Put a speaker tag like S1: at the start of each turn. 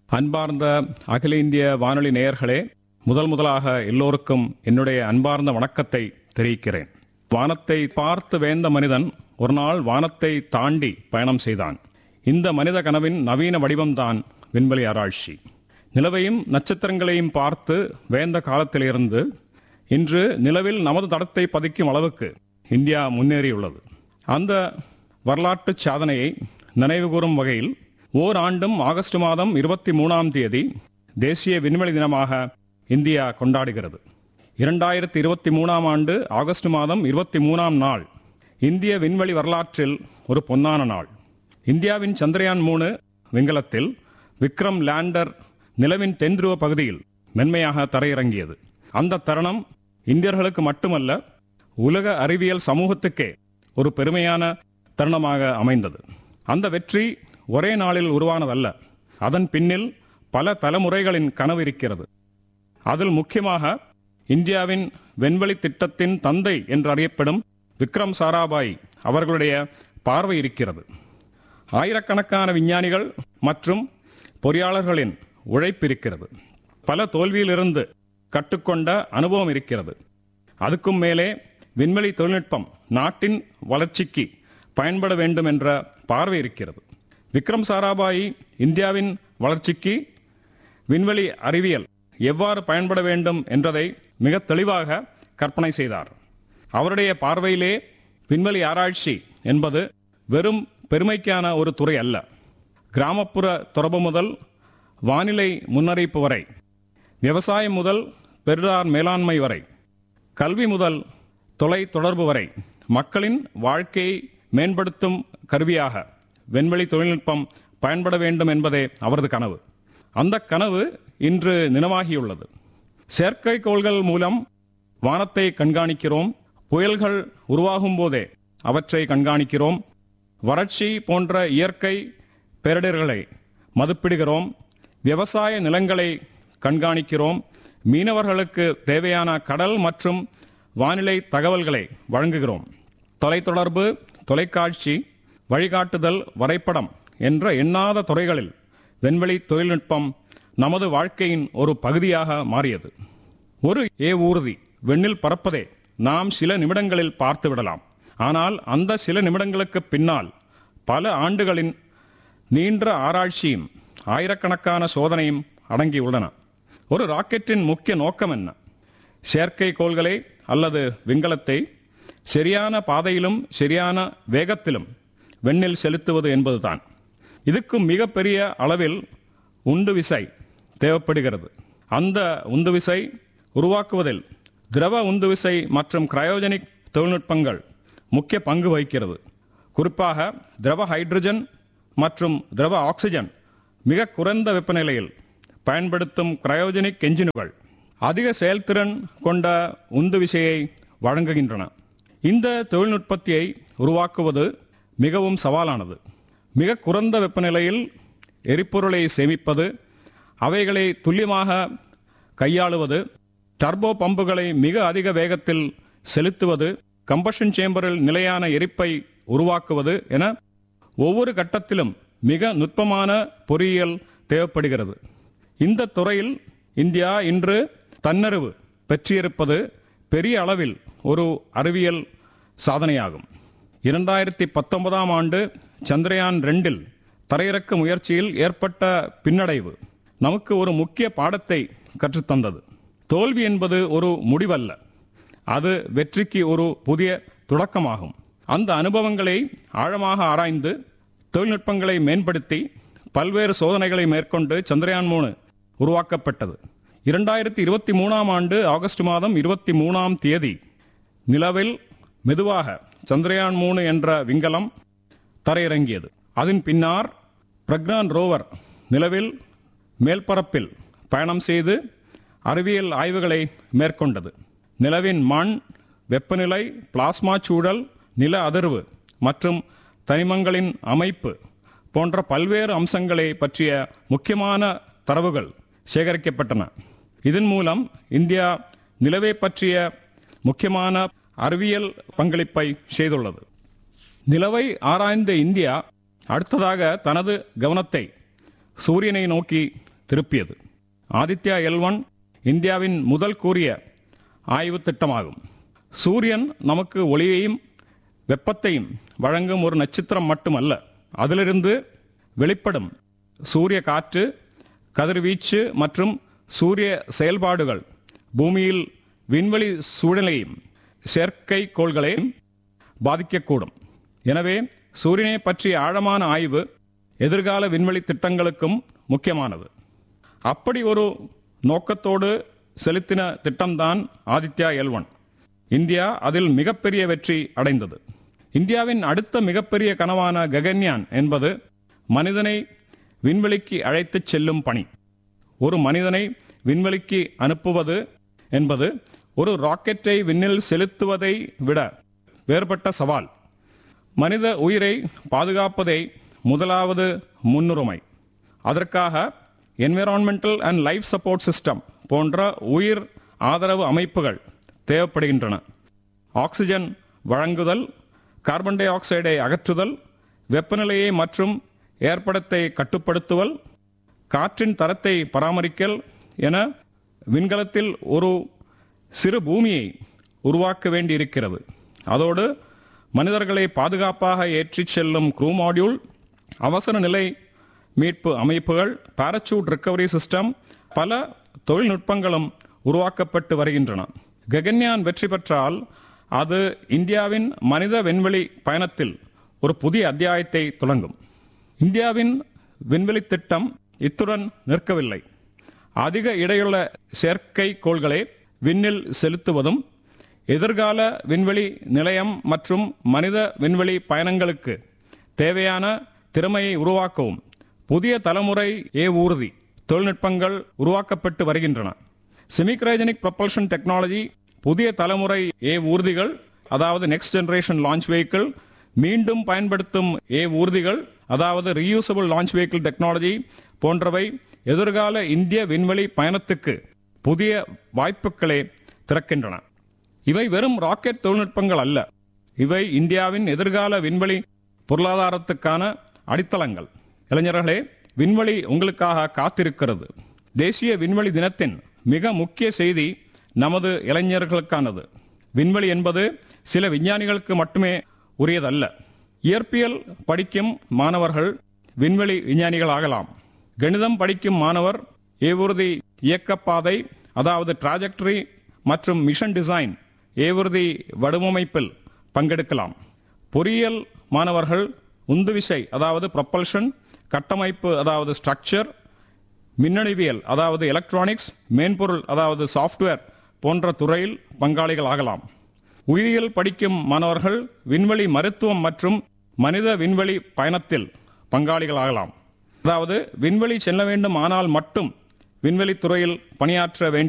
S1: அன்பார்ந்த அகில இந்திய வானொலி நேயர்களே முதல் முதலாக எல்லோருக்கும் என்னுடைய அன்பார்ந்த வணக்கத்தை தெரிவிக்கிறேன் வானத்தை பார்த்து வேந்த மனிதன் ஒரு நாள் வானத்தை தாண்டி பயணம் செய்தான் இந்த மனித கனவின் நவீன வடிவம்தான் விண்வெளி ஆராய்ச்சி நிலவையும் நட்சத்திரங்களையும் பார்த்து வேந்த காலத்திலிருந்து இன்று நிலவில் நமது தடத்தை பதிக்கும் அளவுக்கு இந்தியா முன்னேறியுள்ளது அந்த வரலாற்று சாதனையை நினைவுகூரும் வகையில் ஓர் ஆண்டும் ஆகஸ்ட் மாதம் இருபத்தி மூணாம் தேதி தேசிய விண்வெளி தினமாக இந்தியா கொண்டாடுகிறது இரண்டாயிரத்தி இருபத்தி மூணாம் ஆண்டு ஆகஸ்ட் மாதம் இருபத்தி மூணாம் நாள் இந்திய விண்வெளி வரலாற்றில் ஒரு பொன்னான நாள் இந்தியாவின் சந்திரயான் மூணு விண்கலத்தில் விக்ரம் லேண்டர் நிலவின் தென்துருவ பகுதியில் மென்மையாக தரையிறங்கியது அந்த தருணம் இந்தியர்களுக்கு மட்டுமல்ல உலக அறிவியல் சமூகத்துக்கே ஒரு பெருமையான தருணமாக அமைந்தது அந்த வெற்றி ஒரே நாளில் உருவானதல்ல அதன் பின்னில் பல தலைமுறைகளின் கனவு இருக்கிறது அதில் முக்கியமாக இந்தியாவின் விண்வெளி திட்டத்தின் தந்தை என்று அறியப்படும் விக்ரம் சாராபாய் அவர்களுடைய பார்வை இருக்கிறது ஆயிரக்கணக்கான விஞ்ஞானிகள் மற்றும் பொறியாளர்களின் உழைப்பு இருக்கிறது பல தோல்வியிலிருந்து கற்றுக்கொண்ட அனுபவம் இருக்கிறது அதுக்கும் மேலே விண்வெளி தொழில்நுட்பம் நாட்டின் வளர்ச்சிக்கு பயன்பட வேண்டும் என்ற பார்வை இருக்கிறது விக்ரம் சாராபாய் இந்தியாவின் வளர்ச்சிக்கு விண்வெளி அறிவியல் எவ்வாறு பயன்பட வேண்டும் என்றதை மிக தெளிவாக கற்பனை செய்தார் அவருடைய பார்வையிலே விண்வெளி ஆராய்ச்சி என்பது வெறும் பெருமைக்கான ஒரு துறை அல்ல கிராமப்புற தொடர்பு முதல் வானிலை முன்னறிவிப்பு வரை விவசாயம் முதல் பெருடார் மேலாண்மை வரை கல்வி முதல் தொலை தொடர்பு வரை மக்களின் வாழ்க்கையை மேம்படுத்தும் கருவியாக விண்வெளி தொழில்நுட்பம் பயன்பட வேண்டும் என்பதே அவரது கனவு அந்த கனவு இன்று நினைவாகியுள்ளது செயற்கைக்கோள்கள் மூலம் வானத்தை கண்காணிக்கிறோம் புயல்கள் உருவாகும் போதே அவற்றை கண்காணிக்கிறோம் வறட்சி போன்ற இயற்கை பேரிடர்களை மதிப்பிடுகிறோம் விவசாய நிலங்களை கண்காணிக்கிறோம் மீனவர்களுக்கு தேவையான கடல் மற்றும் வானிலை தகவல்களை வழங்குகிறோம் தொலைத்தொடர்பு தொலைக்காட்சி வழிகாட்டுதல் வரைபடம் என்ற எண்ணாத துறைகளில் விண்வெளி தொழில்நுட்பம் நமது வாழ்க்கையின் ஒரு பகுதியாக மாறியது ஒரு ஏ ஊர்தி விண்ணில் பறப்பதே நாம் சில நிமிடங்களில் பார்த்து விடலாம் ஆனால் அந்த சில நிமிடங்களுக்கு பின்னால் பல ஆண்டுகளின் நீண்ட ஆராய்ச்சியும் ஆயிரக்கணக்கான சோதனையும் அடங்கியுள்ளன ஒரு ராக்கெட்டின் முக்கிய நோக்கம் என்ன செயற்கைக்கோள்களை அல்லது விண்கலத்தை சரியான பாதையிலும் சரியான வேகத்திலும் வெண்ணில் செலுத்துவது என்பதுதான் இதுக்கு மிகப்பெரிய அளவில் உந்து விசை தேவைப்படுகிறது அந்த உந்து விசை உருவாக்குவதில் திரவ உந்து விசை மற்றும் கிரயோஜனிக் தொழில்நுட்பங்கள் முக்கிய பங்கு வகிக்கிறது குறிப்பாக திரவ ஹைட்ரஜன் மற்றும் திரவ ஆக்சிஜன் மிக குறைந்த வெப்பநிலையில் பயன்படுத்தும் கிரயோஜனிக் என்ஜின்கள் அதிக செயல்திறன் கொண்ட உந்து விசையை வழங்குகின்றன இந்த தொழில்நுட்பத்தியை உருவாக்குவது மிகவும் சவாலானது மிக குறைந்த வெப்பநிலையில் எரிபொருளை சேமிப்பது அவைகளை துல்லியமாக கையாளுவது டர்போ பம்புகளை மிக அதிக வேகத்தில் செலுத்துவது கம்பஷன் சேம்பரில் நிலையான எரிப்பை உருவாக்குவது என ஒவ்வொரு கட்டத்திலும் மிக நுட்பமான பொறியியல் தேவைப்படுகிறது இந்த துறையில் இந்தியா இன்று தன்னறிவு பெற்றிருப்பது பெரிய அளவில் ஒரு அறிவியல் சாதனையாகும் இரண்டாயிரத்தி பத்தொன்பதாம் ஆண்டு சந்திரயான் ரெண்டில் தரையிறக்க முயற்சியில் ஏற்பட்ட பின்னடைவு நமக்கு ஒரு முக்கிய பாடத்தை கற்றுத்தந்தது தோல்வி என்பது ஒரு முடிவல்ல அது வெற்றிக்கு ஒரு புதிய தொடக்கமாகும் அந்த அனுபவங்களை ஆழமாக ஆராய்ந்து தொழில்நுட்பங்களை மேம்படுத்தி பல்வேறு சோதனைகளை மேற்கொண்டு சந்திரயான் மூணு உருவாக்கப்பட்டது இரண்டாயிரத்தி இருபத்தி மூணாம் ஆண்டு ஆகஸ்ட் மாதம் இருபத்தி மூணாம் தேதி நிலவில் மெதுவாக சந்திரயான் மூணு என்ற விண்கலம் தரையிறங்கியது அதன் பின்னார் பிரக்னான் ரோவர் நிலவில் மேல்பரப்பில் பயணம் செய்து அறிவியல் ஆய்வுகளை மேற்கொண்டது நிலவின் மண் வெப்பநிலை பிளாஸ்மா சூழல் நில அதிர்வு மற்றும் தனிமங்களின் அமைப்பு போன்ற பல்வேறு அம்சங்களை பற்றிய முக்கியமான தரவுகள் சேகரிக்கப்பட்டன இதன் மூலம் இந்தியா நிலவை பற்றிய முக்கியமான அறிவியல் பங்களிப்பை செய்துள்ளது நிலவை ஆராய்ந்த இந்தியா அடுத்ததாக தனது கவனத்தை சூரியனை நோக்கி திருப்பியது ஆதித்யா எல் ஒன் இந்தியாவின் முதல் கூறிய ஆய்வு திட்டமாகும் சூரியன் நமக்கு ஒளியையும் வெப்பத்தையும் வழங்கும் ஒரு நட்சத்திரம் மட்டுமல்ல அதிலிருந்து வெளிப்படும் சூரிய காற்று கதிர்வீச்சு மற்றும் சூரிய செயல்பாடுகள் பூமியில் விண்வெளி சூழலையும் செயற்கைக்கோள்களையும் பாதிக்கக்கூடும் எனவே சூரியனை பற்றிய ஆழமான ஆய்வு எதிர்கால விண்வெளி திட்டங்களுக்கும் முக்கியமானது அப்படி ஒரு நோக்கத்தோடு செலுத்தின திட்டம்தான் ஆதித்யா எல் ஒன் இந்தியா அதில் மிகப்பெரிய வெற்றி அடைந்தது இந்தியாவின் அடுத்த மிகப்பெரிய கனவான ககன்யான் என்பது மனிதனை விண்வெளிக்கு அழைத்துச் செல்லும் பணி ஒரு மனிதனை விண்வெளிக்கு அனுப்புவது என்பது ஒரு ராக்கெட்டை விண்ணில் செலுத்துவதை விட வேறுபட்ட சவால் மனித உயிரை பாதுகாப்பதே முதலாவது முன்னுரிமை அதற்காக environmental and life support system போன்ற உயிர் ஆதரவு அமைப்புகள் தேவைப்படுகின்றன ஆக்சிஜன் வழங்குதல் கார்பன் டை ஆக்சைடை அகற்றுதல் வெப்பநிலையை மற்றும் ஏற்படத்தை கட்டுப்படுத்துதல் காற்றின் தரத்தை பராமரிக்கல் என விண்கலத்தில் ஒரு சிறு பூமியை உருவாக்க வேண்டியிருக்கிறது அதோடு மனிதர்களை பாதுகாப்பாக ஏற்றிச் செல்லும் க்ரூ மாடியூல் அவசர நிலை மீட்பு அமைப்புகள் பாராசூட் ரிக்கவரி சிஸ்டம் பல தொழில்நுட்பங்களும் உருவாக்கப்பட்டு வருகின்றன ககன்யான் வெற்றி பெற்றால் அது இந்தியாவின் மனித விண்வெளி பயணத்தில் ஒரு புதிய அத்தியாயத்தை தொடங்கும் இந்தியாவின் விண்வெளி திட்டம் இத்துடன் நிற்கவில்லை அதிக இடையுள்ள செயற்கைக்கோள்களை விண்ணில் செலுத்துவதும் எதிர்கால விண்வெளி நிலையம் மற்றும் மனித விண்வெளி பயணங்களுக்கு தேவையான திறமையை உருவாக்கவும் புதிய தலைமுறை ஏ ஊர்தி தொழில்நுட்பங்கள் உருவாக்கப்பட்டு வருகின்றன செமிக்ரைஜனிக் ப்ரொபல்ஷன் டெக்னாலஜி புதிய தலைமுறை ஏ ஊர்திகள் அதாவது நெக்ஸ்ட் ஜெனரேஷன் லான்ச் வெஹிக்கிள் மீண்டும் பயன்படுத்தும் ஏ ஊர்திகள் அதாவது ரீயூசபிள் லான்ச் வெஹிக்கிள் டெக்னாலஜி போன்றவை எதிர்கால இந்திய விண்வெளி பயணத்துக்கு புதிய வாய்ப்புகளை திறக்கின்றன இவை வெறும் ராக்கெட் தொழில்நுட்பங்கள் அல்ல இவை இந்தியாவின் எதிர்கால விண்வெளி பொருளாதாரத்துக்கான அடித்தளங்கள் இளைஞர்களே விண்வெளி உங்களுக்காக காத்திருக்கிறது தேசிய விண்வெளி தினத்தின் மிக முக்கிய செய்தி நமது இளைஞர்களுக்கானது விண்வெளி என்பது சில விஞ்ஞானிகளுக்கு மட்டுமே உரியதல்ல இயற்பியல் படிக்கும் மாணவர்கள் விண்வெளி விஞ்ஞானிகள் ஆகலாம் கணிதம் படிக்கும் மாணவர் ஏவுறுதி இயக்கப்பாதை அதாவது டிராஜெக்டரி மற்றும் மிஷன் டிசைன் ஏவுறுதி வடிவமைப்பில் பங்கெடுக்கலாம் பொறியியல் மாணவர்கள் உந்துவிசை அதாவது ப்ரொப்பல்ஷன் கட்டமைப்பு அதாவது ஸ்ட்ரக்சர் மின்னணுவியல் அதாவது எலக்ட்ரானிக்ஸ் மென்பொருள் அதாவது சாஃப்ட்வேர் போன்ற துறையில் பங்காளிகள் ஆகலாம் உயிரியல் படிக்கும் மாணவர்கள் விண்வெளி மருத்துவம் மற்றும் மனித விண்வெளி பயணத்தில் பங்காளிகள் ஆகலாம் அதாவது விண்வெளி செல்ல வேண்டும் ஆனால் மட்டும் விண்வெளி துறையில் பணியாற்ற வேண்டிய